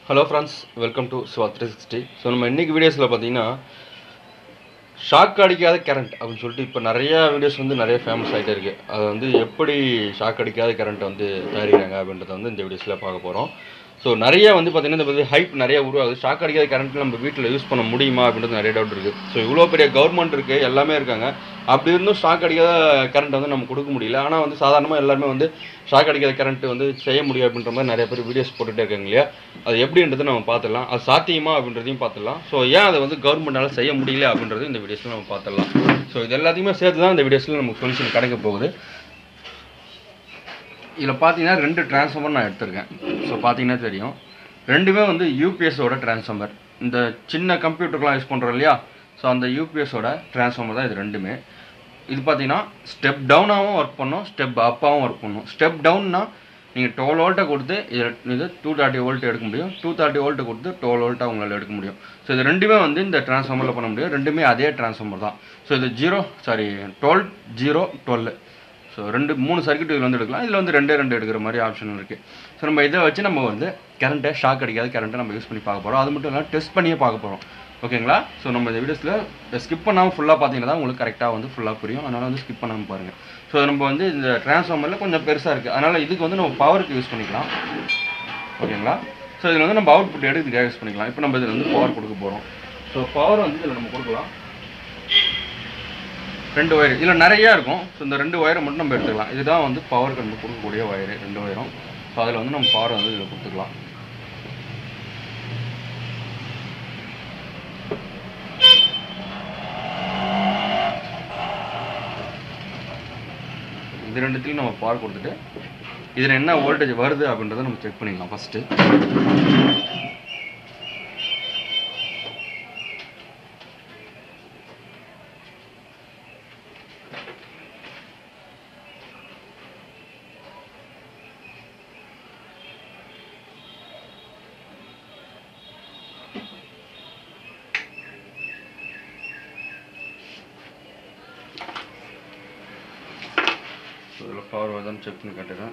hello friends welcome to swa three sixty so நம்ம இன்னைக்கு வீடியோஸில் பார்த்தீங்கன்னா ஷாக் அடிக்காத கரண்ட் அப்படின்னு சொல்லிட்டு இப்போ நிறைய வீடியோஸ் வந்து நிறைய ஃபேமஸ் ஆகிட்டே இருக்குது அது வந்து எப்படி ஷாக் அடிக்காத கரண்ட் வந்து தயாரிக்கிறாங்க அப்படின்றத வந்து இந்த வீடியோஸில் பார்க்க போகிறோம் ஸோ நிறைய வந்து பார்த்தீங்கன்னா இந்த வந்து ஹைப் நிறைய உருவாகுது ஷாக் அடிக்காத கரண்ட் நம்ம வீட்டில் யூஸ் பண்ண முடியுமா அப்படின்றது நிறைய டவுட் இருக்குது ஸோ இவ்வளோ பெரிய கவர்மெண்ட் இருக்குது எல்லாமே இருக்காங்க அப்படி இருந்தும் ஷாக் அடிக்காத கரண்ட் வந்து நம்ம கொடுக்க முடியல ஆனால் வந்து சாதாரணமாக எல்லாருமே வந்து ஷாக் அடிக்காத கரண்ட் வந்து செய்ய முடியும் அப்படின்ற மாதிரி நிறைய பேர் வீடியோஸ் போட்டுகிட்டே இருக்காங்க இல்லையா அது எப்படின்றது நம்ம பார்த்துடலாம் அது சாத்தியமா அப்படின்றதையும் பார்த்துடலாம் ஸோ ஏன் அதை வந்து கவர்மெண்டால் செய்ய முடியல அப்படின்றது இந்த வீடியோஸில் நம்ம பார்த்துடலாம் ஸோ இது எல்லாத்தையுமே சேர்த்து தான் இந்த வீடியோஸில் நமக்கு சொல்யூஷன் கிடைக்க போகுது இதில் பார்த்தீங்கன்னா ரெண்டு டிரான்ஸ்ஃபார்மர் நான் எடுத்திருக்கேன் ஸோ பார்த்தீங்கன்னா தெரியும் ரெண்டுமே வந்து யூபிஎஸோட டிரான்ஸ்ஃபார்மர் இந்த சின்ன கம்ப்யூட்டர்லாம் யூஸ் பண்ணுறோம் இல்லையா ஸோ அந்த யூபிஎஸோட டிரான்ஸ்ஃபார்மர் தான் இது ரெண்டுமே இது பார்த்தீங்கன்னா ஸ்டெப் டவுனாகவும் ஒர்க் பண்ணும் ஸ்டெப் அப்பாகவும் ஒர்க் பண்ணும் ஸ்டெப் டவுன்னா நீங்கள் டுவெல் வோல்ட்டை கொடுத்து இது இது டூ தேர்ட்டி வோல்ட் எடுக்க முடியும் டூ தேர்ட்டி வோல்ட்டை கொடுத்து டுவெல் வோல்ட்டாக உங்களால் எடுக்க முடியும் ஸோ இது ரெண்டுமே வந்து இந்த டிரான்ஸ்ஃபார்மரில் பண்ண முடியும் ரெண்டுமே அதே டிரான்ஸ்ஃபார்மர் தான் ஸோ இது zero sorry twelve zero twelve so ரெண்டு மூணு சர்க்கியூட் இதில் வந்து எடுக்கலாம் இதில் வந்து ரெண்டே ரெண்டு எடுக்கிற மாதிரி ஆப்ஷன் இருக்குது ஸோ நம்ம இதை வச்சு நம்ம வந்து கரண்ட்டை ஷாக் அடிக்காத கரண்ட்டை நம்ம யூஸ் பண்ணி பார்க்க போகிறோம் அது மட்டும் இல்லாமல் டெஸ்ட் பண்ணியே பார்க்க போகிறோம் ஓகேங்களா ஸோ நம்ம இந்த வீடியோஸில் ஸ்கிப் பண்ணாமல் ஃபுல்லாக பார்த்தீங்கன்னா தான் உங்களுக்கு கரெக்டாக வந்து ஃபுல்லாக புரியும் அதனால் வந்து ஸ்கிப் பண்ணாமல் பாருங்கள் ஸோ நம்ம வந்து இந்த டிரான்ஸ்ஃபார்மரில் கொஞ்சம் பெருசாக இருக்குது அதனால் இதுக்கு வந்து நம்ம பவருக்கு யூஸ் பண்ணிக்கலாம் ஓகேங்களா ஸோ இதில் வந்து நம்ம அவுட்புட் எடுக்கிறதுக்காக யூஸ் பண்ணிக்கலாம் இப்போ நம்ம இதில் வந்து பவர் கொடுக்க போகிறோம் ஸோ பவர் வந்து இதில் நம்ம கொடுக்கலாம் ரெண்டு ஒயர் இதில் நிறையா இருக்கும் ஸோ இந்த ரெண்டு ஒயரை மட்டும் நம்ம எடுத்துக்கலாம் இதுதான் வந்து பவருக்கு நம்ம கொடுக்கக்கூடிய ஒயரு ரெண்டு ஒயரும் ஸோ அதில் வந்து நம்ம பவர் வந்து இதில் கொடுத்துக்கலாம் இது ரெண்டுத்தையும் நம்ம பவர் கொடுத்துட்டு இதில் என்ன வோல்டேஜ் வருது அப்படின்றத நம்ம செக் பண்ணிக்கலாம் ஃபஸ்ட்டு இதில் பவர் வருதான்னு செக் பண்ணி காட்டுறேன்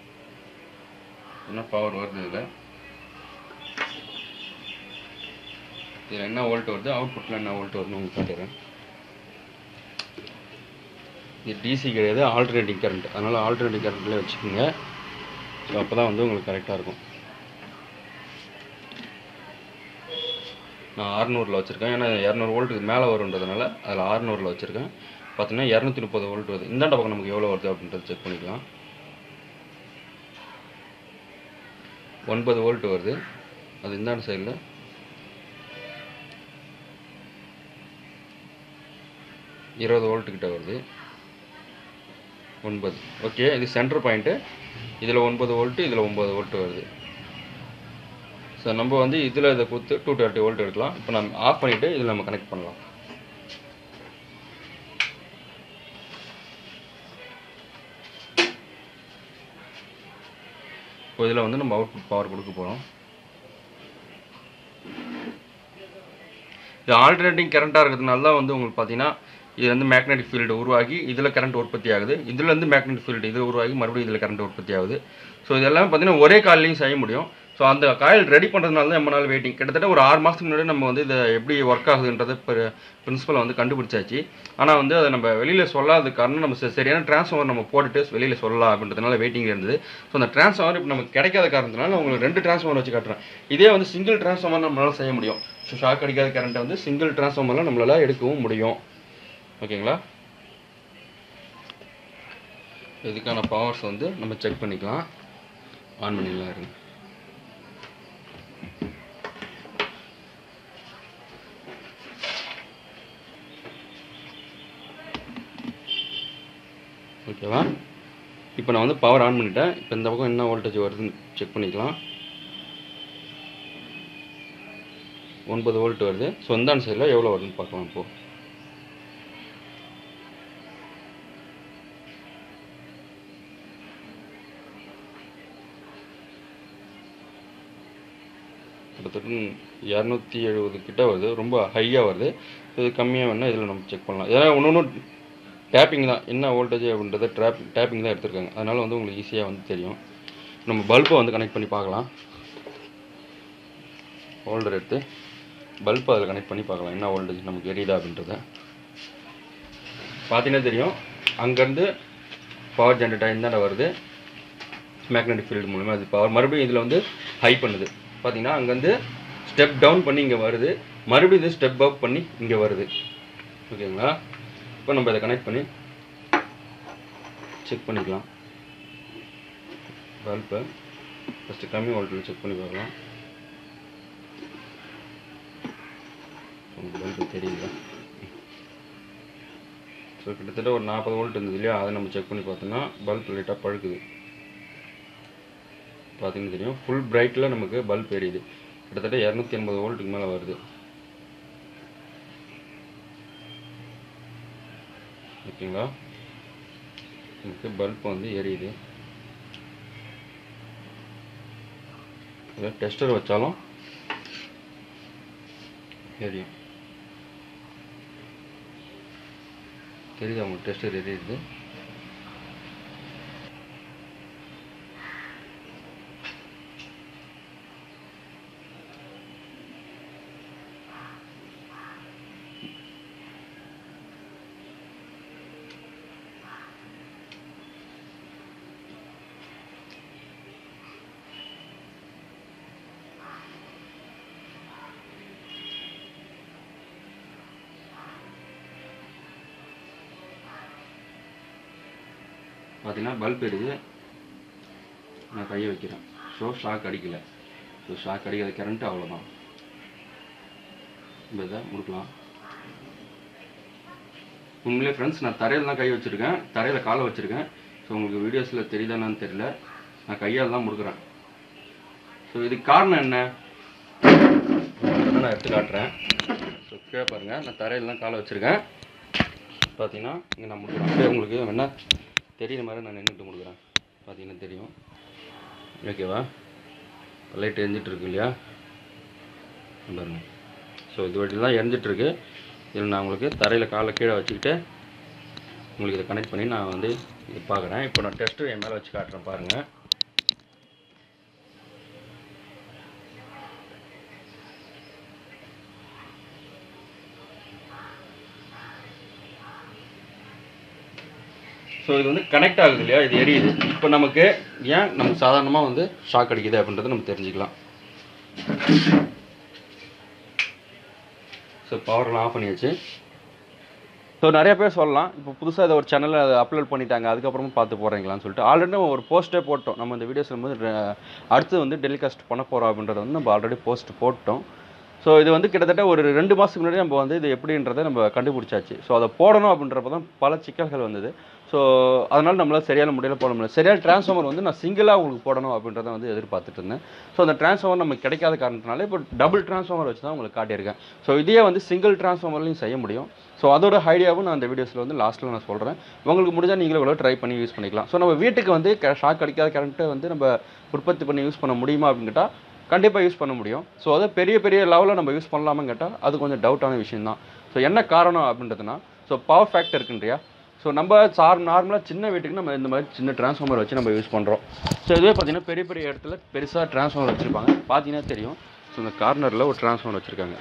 என்ன பவர் வருது இதில் இதில் என்ன வோல்ட் வருது அவுட்புட்டில் என்ன வோல்ட் வருதுன்னு உங்களுக்கு காட்டுறேன் இது டிசி கிடையாது ஆல்டர்னேட்டிங் கரண்ட் அதனால் ஆல்டர்னேட்டிங் கரண்ட்லேயே வச்சுக்கோங்க ஸோ அப்போ தான் வந்து உங்களுக்கு கரெக்டாக இருக்கும் நான் அறநூறில் வச்சுருக்கேன் ஏன்னா இரநூறு வோல்ட்டுக்கு மேலே வருன்றதுனால அதில் அறநூறில் வச்சுருக்கேன் பார்த்தீங்கன்னா இரநூத்தி முப்பது வோல்ட் வருது இந்தாண்ட பக்கம் நமக்கு எவ்வளோ வருது அப்படின்றத செக் பண்ணிக்கலாம் ஒன்பது வோல்ட் வருது அது இந்தாண்ட சைடில் இருபது வோல்ட் கிட்ட வருது ஒன்பது ஓகே இது சென்டர் பாயிண்ட்டு இதில் ஒன்பது வோல்ட்டு இதில் ஒன்பது வோல்ட் வருது ஸோ நம்ம வந்து இதில் இதை கொடுத்து டூ தேர்ட்டி வோல்ட் எடுக்கலாம் இப்போ நம்ம ஆஃப் பண்ணிவிட்டு இதில் நம்ம கனெக்ட் பண்ணலாம் இப்போ இதில் வந்து நம்ம அவுட்புட் பவர் கொடுக்க போகிறோம் இது ஆல்டர்னேட்டிங் கரண்ட்டாக இருக்கிறதுனால தான் வந்து உங்களுக்கு பார்த்தீங்கன்னா இது வந்து மேக்னெட்டிக் ஃபீல்டு உருவாகி இதில் கரண்ட் உற்பத்தி ஆகுது இதில் வந்து மேக்னெட்டிக் ஃபீல்டு இது உருவாகி மறுபடியும் இதில் கரண்ட் உற்பத்தி ஆகுது ஸோ இது எல்லாமே பார்த்தீங்கன்னா ஒரே காலையும் செய்ய முடியும் ஸோ அந்த காயில் ரெடி பண்ணுறதுனால தான் ரொம்ப நாள் வெயிட்டிங் கிட்டத்தட்ட ஒரு ஆறு மாதத்துக்கு முன்னாடி நம்ம வந்து இதை எப்படி ஒர்க் ஆகுதுன்றதை பிரின்சிபலை வந்து கண்டுபிடிச்சாச்சு ஆனால் வந்து அதை நம்ம வெளியில் சொல்லாத காரணம் நம்ம ச- சரியான டிரான்ஸ்ஃபார்மர் நம்ம போட்டுட்டு வெளியில் சொல்லலாம் அப்படின்றதுனால வெயிட்டிங் இருந்தது ஸோ அந்த டிரான்ஸ்ஃபார்மர் இப்போ நமக்கு கிடைக்காத காரணத்தினால நான் உங்களுக்கு ரெண்டு டிரான்ஸ்ஃபார்மர் வச்சு காட்டுறேன் இதே வந்து சிங்கிள் டிரான்ஸ்ஃபார்மர் நம்மளால செய்ய முடியும் ஸோ ஷாக் அடிக்காத கரண்ட்டை வந்து சிங்கிள் டிரான்ஸ்ஃபார்மரில் நம்மளால எடுக்கவும் முடியும் ஓகேங்களா இதுக்கான பவர்ஸ் வந்து நம்ம செக் பண்ணிக்கலாம் ஆன் பண்ணிடலாம் இருங்க ஓகேவா இப்போ நான் வந்து பவர் ஆன் பண்ணிட்டேன் இப்போ இந்த பக்கம் என்ன வோல்டேஜ் வருதுன்னு செக் பண்ணிக்கலாம் ஒன்பது வோல்ட் வருது ஸோ இந்தாண்ட சைடில் எவ்வளோ வருதுன்னு பார்க்கலாம் இப்போ கிட்டத்தட்ட இரநூத்தி எழுபது கிட்ட வருது ரொம்ப ஹையாக வருது இது கம்மியாக வேணால் இதில் நம்ம செக் பண்ணலாம் ஏன்னா ஒன்று ஒன்று டேப்பிங் தான் என்ன வோல்டேஜ் அப்படின்றத டேப் டேப்பிங் தான் எடுத்திருக்காங்க அதனால் வந்து உங்களுக்கு ஈஸியாக வந்து தெரியும் நம்ம பல்பை வந்து கனெக்ட் பண்ணி பார்க்கலாம் ஹோல்டர் எடுத்து பல்ப் அதில் கனெக்ட் பண்ணி பார்க்கலாம் என்ன வோல்டேஜ் நமக்கு எரியுதா அப்படின்றத பார்த்தீங்கன்னா தெரியும் அங்கேருந்து பவர் ஜென்ரேட் ஆகி இந்தாண்ட வருது மேக்னெட்டிக் ஃபீல்டு மூலமாக அது பவர் மறுபடியும் இதில் வந்து ஹை பண்ணுது பார்த்தீங்கன்னா அங்கேருந்து ஸ்டெப் டவுன் பண்ணி இங்கே வருது மறுபடியும் இது ஸ்டெப் அப் பண்ணி இங்கே வருது ஓகேங்களா இப்போ நம்ம இதை கனெக்ட் பண்ணி செக் பண்ணிக்கலாம் பல்பை ஃபஸ்ட்டு கம்மி வோல்ட்டில் செக் பண்ணி பார்க்கலாம் உங்களுக்கு பல்பு தெரியல ஸோ கிட்டத்தட்ட ஒரு நாற்பது வோல்ட் இருந்தது இல்லையா அதை நம்ம செக் பண்ணி பார்த்தோம்னா பல்ப் லைட்டாக பழுக்குது பார்த்தீங்கன்னா தெரியும் ஃபுல் பிரைட்டில் நமக்கு பல்ப் எரியுது கிட்டத்தட்ட இரநூத்தி எண்பது வோல்ட்டுக்கு மேலே வருது ஓகேங்களா நமக்கு பல்ப் வந்து எரியுது இதை டெஸ்டர் வச்சாலும் எரியும் தெரியுதா உங்களுக்கு டெஸ்டர் எரியுது பார்த்தீங்கன்னா பல்ப் எரியுது நான் கையை வைக்கிறேன் ஸோ ஷாக் அடிக்கல ஸோ ஷாக் அடிக்காத கரண்ட்டு அவ்வளோதான் இப்போ இதை முடுக்கலாம் உண்மையிலே ஃப்ரெண்ட்ஸ் நான் தரையில் தான் கை வச்சுருக்கேன் தரையில் காலை வச்சுருக்கேன் ஸோ உங்களுக்கு வீடியோஸில் தெரியுதானு தெரியல நான் கையால் தான் முடுக்குறேன் ஸோ இதுக்கு காரணம் என்ன அதை நான் எடுத்து காட்டுறேன் ஸோ கீழே பாருங்கள் நான் தரையில் தான் காலை வச்சுருக்கேன் பார்த்தீங்கன்னா இங்கே நான் முடுக்குறேன் அப்படியே உங்களுக்கு என்ன தெரியுற மாதிரி நான் நின்றுட்டு கொடுக்குறேன் பார்த்தீங்கன்னா தெரியும் ஓகேவா லைட் எரிஞ்சிட்டு இருக்கு இல்லையா இங்க பாருங்க ஸோ இது வழியில் தான் எரிஞ்சிட்டு இருக்கு இதில் நான் உங்களுக்கு தரையில் காலை கீழே வச்சுக்கிட்டு உங்களுக்கு இதை கனெக்ட் பண்ணி நான் வந்து இது பார்க்குறேன் இப்போ நான் டெஸ்ட்டு என் மேலே வச்சு காட்டுறேன் பாருங்கள் ஸோ இது வந்து கனெக்ட் ஆகுது இல்லையா இது எரியுது இப்போ நமக்கு ஏன் நமக்கு சாதாரணமாக வந்து ஷாக் அடிக்குது அப்படின்றத நம்ம தெரிஞ்சுக்கலாம் ஸோ பவர்லாம் ஆஃப் பண்ணியாச்சு ஸோ நிறைய பேர் சொல்லலாம் இப்போ புதுசாக இதை ஒரு சேனலில் அதை அப்லோட் பண்ணிட்டாங்க அதுக்கப்புறமா பார்த்து போகிறீங்களான்னு சொல்லிட்டு ஆல்ரெடி நம்ம ஒரு போஸ்ட்டே போட்டோம் நம்ம இந்த வீடியோஸ் வந்து அடுத்து வந்து டெலிகாஸ்ட் பண்ண போகிறோம் அப்படின்றத வந்து நம்ம ஆல்ரெடி போஸ்ட் போட்டோம் ஸோ இது வந்து கிட்டத்தட்ட ஒரு ரெண்டு மாதத்துக்கு முன்னாடி நம்ம வந்து இது எப்படின்றத நம்ம கண்டுபிடிச்சாச்சு ஸோ அதை போடணும் அப்படின்றப்ப தான் பல சிக்கல்கள் வந்தது ஸோ அதனால் நம்மளால் சரியான முறையில் போட முடியல சரியான டிரான்ஸ்ஃபார்மர் வந்து நான் சிங்கிளாக உங்களுக்கு போடணும் அப்படின்றத வந்து எதிர்பார்த்துட்டு இருந்தேன் ஸோ அந்த டிரான்ஸ்ஃபார்மர் நமக்கு கிடைக்காத காரணத்தினால இப்போ டபுள் டிரான்ஸ்ஃபார்மர் வச்சு தான் உங்களுக்கு காட்டியிருக்கேன் ஸோ இதையே வந்து சிங்கிள் டிரான்ஸ்ஃபார்மர்லையும் செய்ய முடியும் ஸோ அதோட ஐடியாவும் நான் அந்த வீடியோஸில் வந்து லாஸ்ட்டில் நான் சொல்கிறேன் உங்களுக்கு முடிஞ்சால் நீங்களும் இவ்வளோ ட்ரை பண்ணி யூஸ் பண்ணிக்கலாம் ஸோ நம்ம வீட்டுக்கு வந்து ஷாக் அடிக்காத கரண்ட்டை வந்து நம்ம உற்பத்தி பண்ணி யூஸ் பண்ண முடியுமா அப்படின்னு கேட்டால் கண்டிப்பாக யூஸ் பண்ண முடியும் ஸோ அதை பெரிய பெரிய லெவலில் நம்ம யூஸ் பண்ணலாமான்னு கேட்டால் அது கொஞ்சம் டவுட்டான விஷயம் தான் ஸோ என்ன காரணம் அப்படின்றதுனா ஸோ பவர் ஃபேக்டர் இருக்குன்றியா ஸோ நம்ம சார் நார்மலாக சின்ன வீட்டுக்கு நம்ம இந்த மாதிரி சின்ன டிரான்ஸ்ஃபார்மர் வச்சு நம்ம யூஸ் பண்ணுறோம் ஸோ இதுவே பார்த்தீங்கன்னா பெரிய பெரிய இடத்துல பெருசாக டிரான்ஸ்ஃபார்மர் வச்சுருப்பாங்க பார்த்தீங்கன்னா தெரியும் ஸோ இந்த கார்னரில் ஒரு டிரான்ஸ்ஃபார்மர் வச்சுருக்காங்க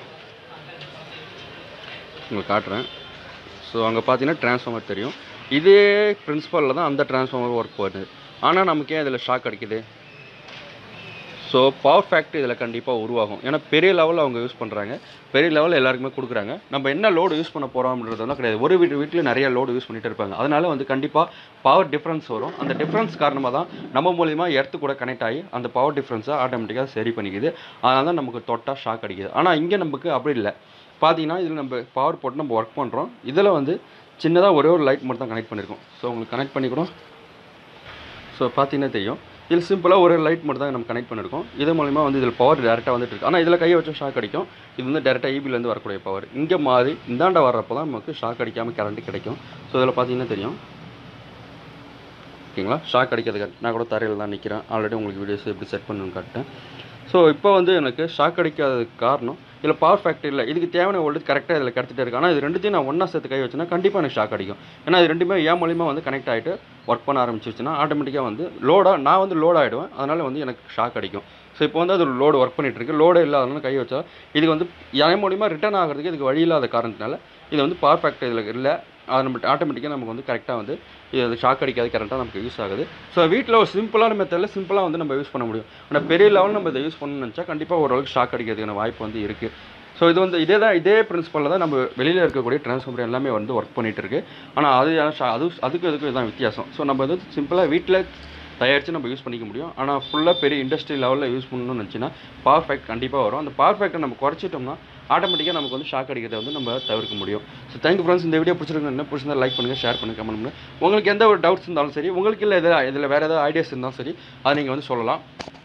உங்களுக்கு காட்டுறேன் ஸோ அங்கே பார்த்தீங்கன்னா டிரான்ஸ்ஃபார்மர் தெரியும் இதே பிரின்சிபலில் தான் அந்த டிரான்ஸ்ஃபார்மர் ஒர்க் பண்ணுது ஆனால் நமக்கு ஏன் இதில் ஷாக் அடிக்குது ஸோ பவர் ஃபேக்ட்ரி இதில் கண்டிப்பாக உருவாகும் ஏன்னா பெரிய லெவலில் அவங்க யூஸ் பண்ணுறாங்க பெரிய லெவலில் எல்லாருக்குமே கொடுக்குறாங்க நம்ம என்ன லோடு யூஸ் பண்ண போகிறோம்ன்றது வந்து கிடையாது ஒரு வீட்டு வீட்டில் நிறைய லோடு யூஸ் பண்ணிட்டு இருப்பாங்க அதனால வந்து கண்டிப்பாக பவர் டிஃப்ரென்ஸ் வரும் அந்த டிஃப்ரென்ஸ் காரணமாக தான் நம்ம மூலிமா எர்த்து கூட கனெக்ட் ஆகி அந்த பவர் டிஃப்ரென்ஸை ஆட்டோமேட்டிக்காக சரி பண்ணிக்குது அதனால தான் நமக்கு தொட்டால் ஷாக் அடிக்குது ஆனால் இங்கே நமக்கு அப்படி இல்லை பார்த்தீங்கன்னா இதில் நம்ம பவர் போட்டு நம்ம ஒர்க் பண்ணுறோம் இதில் வந்து சின்னதாக ஒரே ஒரு லைட் மட்டும் தான் கனெக்ட் பண்ணியிருக்கோம் ஸோ உங்களுக்கு கனெக்ட் பண்ணி கூட ஸோ பார்த்தீங்கன்னா தெரியும் இதில் சிம்பிளாக ஒரு லைட் மட்டும் தான் நம்ம கனெக்ட் பண்ணியிருக்கோம் இது மூலிமா வந்து இதில் பவர் டேரெக்டாக வந்துட்டு இருக்கு ஆனால் இதில் கையை வச்சு ஷாக் அடிக்கும் இது வந்து டேரெக்டாக ஈபிலேருந்து வரக்கூடிய பவர் இங்கே மாறி இந்தாண்ட வர்றப்போ தான் நமக்கு ஷாக் அடிக்காமல் கரண்ட் கிடைக்கும் ஸோ இதில் பார்த்தீங்கன்னா தெரியும் ஓகேங்களா ஷாக் அடிக்கிறது நான் கூட தரையில் தான் நிற்கிறேன் ஆல்ரெடி உங்களுக்கு வீடியோஸ் எப்படி செட் பண்ணணும்னு காட்டேன் ஸோ இப்போ வந்து எனக்கு ஷாக் அடிக்காததுக்கு காரணம் இதில் பவர் ஃபேக்டரி இல்லை இதுக்கு தேவையான வோல்டேஜ் கரெக்டாக இதில் கிடச்சிட்டே இருக்கு ஆனால் இது ரெண்டுத்தையும் நான் ஒன்றா சேர்த்து கை வச்சேன்னா கண்டிப்பாக எனக்கு ஷாக் அடிக்கும் ஏன்னா இது ரெண்டுமே ஏன் மூலியமா வந்து கனெக்ட் ஆகிட்டு ஒர்க் பண்ண ஆரம்பிச்சிருச்சுன்னா ஆட்டோமேட்டிக்காக வந்து லோடாக நான் வந்து லோட் ஆகிடுவேன் அதனால் வந்து எனக்கு ஷாக் அடிக்கும் ஸோ இப்போ வந்து அது லோடு ஒர்க் பண்ணிட்டு இருக்கு லோடு இல்லாதனால கை வச்சா இதுக்கு வந்து என் மூலியமாக ரிட்டர்ன் ஆகிறதுக்கு இதுக்கு வழி இல்லாத காரணத்தினால இது வந்து பவர் ஃபேக்டர் இதில் இல்லை அது நம்ம ஆட்டோமேட்டிக்காக நமக்கு வந்து கரெக்டாக வந்து இது ஷாக் அடிக்காது கரெக்டாக நமக்கு யூஸ் ஆகுது ஸோ வீட்டில் ஒரு சிம்பிளான மெத்தடில் சிம்பிளாக வந்து நம்ம யூஸ் பண்ண முடியும் ஆனால் பெரிய லெவலில் நம்ம இதை யூஸ் பண்ணணும்னு நினச்சா கண்டிப்பாக ஓரளவுக்கு ஷாக் அடிக்கிறதுக்கான வாய்ப்பு வந்து இருக்குது ஸோ இது வந்து இதே தான் இதே பிரின்சிபலில் தான் நம்ம வெளியில் இருக்கக்கூடிய டிரான்ஸ்ஃபார்மர் எல்லாமே வந்து ஒர்க் பண்ணிட்டு இருக்கு ஆனால் அது அது அதுக்கு அதுக்கு இதுதான் வித்தியாசம் ஸோ நம்ம வந்து சிம்பிளாக வீட்டில் தயாரித்து நம்ம யூஸ் பண்ணிக்க முடியும் ஆனால் ஃபுல்லாக பெரிய இண்டஸ்ட்ரி லெவலில் யூஸ் பண்ணணும்னு நினச்சின்னா பவர் ஃபேக்ட் கண்டிப்பாக வரும் அந்த பவர் ஃபேக்டை நம்ம குறைச்சிட்டோம்னா ஆட்டோமேட்டிக்காக நமக்கு வந்து ஷாக் அடிக்கிறத வந்து நம்ம தவிர்க்க முடியும் ஸோ தேங்க்யூ ஃப்ரெண்ட்ஸ் இந்த வீடியோ பிடிச்சிருக்கு என்ன பிடிச்சிருந்தா லைக் பண்ணுங்கள் ஷேர் பண்ணுங்கள் கமெண்ட் பண்ணுங்கள் உங்களுக்கு எந்த ஒரு டவுட்ஸ் இருந்தாலும் சரி உங்களுக்கு இல்லை எதாவது இதில் வேறு ஏதாவது ஐடியாஸ் இருந்தாலும் சரி அதை நீங்கள் வந்து சொல்லலாம்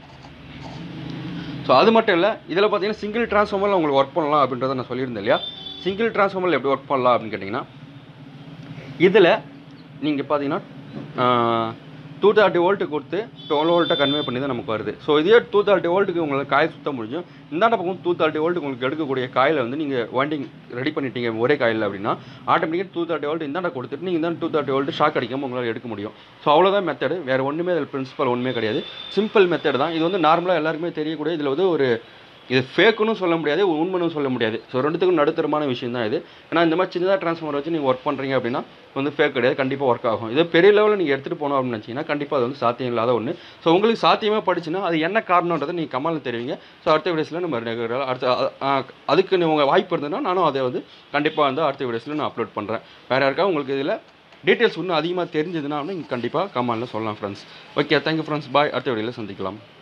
ஸோ அது மட்டும் இல்லை இதில் பார்த்தீங்கன்னா சிங்கிள் டிரான்ஸ்ஃபார்மரில் உங்களுக்கு ஒர்க் பண்ணலாம் அப்படின்றத நான் சொல்லியிருந்தேன் இல்லையா சிங்கிள் டிரான்ஸ்ஃபார்மரில் எப்படி ஒர்க் பண்ணலாம் அப்படின்னு கேட்டிங்கன்னா இதில் நீங்கள் பார்த்தீங்கன்னா டூ தேர்ட்டி வோல்ட்டு கொடுத்து டுவெல் வோல்ட்டை கன்வே பண்ணி தான் நமக்கு வருது ஸோ இதே டூ தேர்ட்டி வோல்ட்டுக்கு உங்களுக்கு காய் சுத்த முடியும் இந்தாண்ட பக்கம் டூ தேர்ட்டி வோல்ட்டுக்கு உங்களுக்கு எடுக்கக்கூடிய காயில் வந்து நீங்கள் வாண்டிங் ரெடி பண்ணிட்டீங்க ஒரே காயில் அப்படின்னா ஆட்டோமேட்டிக்காக டூ தேர்ட்டி வோல்ட் இந்தாண்ட கொடுத்துட்டு நீங்கள் தான் டூ தேர்ட்டி வோல்ட் ஷாக் அடிக்காமல் உங்களால் எடுக்க முடியும் ஸோ அவ்வளோதான் மெத்தடு வேறு ஒன்றுமே அதில் பிரின்சிபல் ஒன்றுமே கிடையாது சிம்பிள் மெத்தட் தான் இது வந்து நார்மலாக எல்லாருக்குமே தெரியக்கூடிய இதில் வந்து ஒரு இது ஃபேக்குன்னு சொல்ல முடியாது உண்மைன்னு சொல்ல முடியாது ஸோ ரெண்டுத்துக்கும் நடுத்தரமான விஷயம் தான் இது ஏன்னா இந்த மாதிரி சின்னதாக ட்ரான்ஸ்ஃபார்மர் வச்சு நீங்கள் ஒர்க் பண்ணுறீங்க அப்படின்னா வந்து ஃபேக் கிடையாது கண்டிப்பாக ஒர்க் ஆகும் இது பெரிய லெவலில் நீங்கள் எடுத்துகிட்டு போனோம் அப்படின்னு நினச்சிங்கன்னா கண்டிப்பாக அது வந்து சாத்தியம் இல்லாத ஒன்று ஸோ உங்களுக்கு சாத்தியமாக படிச்சுன்னா அது என்ன காரணன்றதை நீங்கள் கமாலில் தெரிவிங்க ஸோ அடுத்த வீடியோஸில் நம்ம ரெகுலராக அடுத்த அ- அ- அதுக்கு நீ உங்கள் வாய்ப்பு இருந்ததுன்னா நானும் அதை வந்து கண்டிப்பாக வந்து அடுத்த வீடியோஸில் நான் அப்லோட் பண்ணுறேன் வேறு யாருக்கா உங்களுக்கு இதில் டீட்டெயில்ஸ் இன்னும் அதிகமாக தெரிஞ்சதுன்னா நீங்கள் கண்டிப்பாக கமாலில் சொல்லலாம் friends okay thank you friends bye அடுத்த வீடியோவில் சந்திக்கலாம்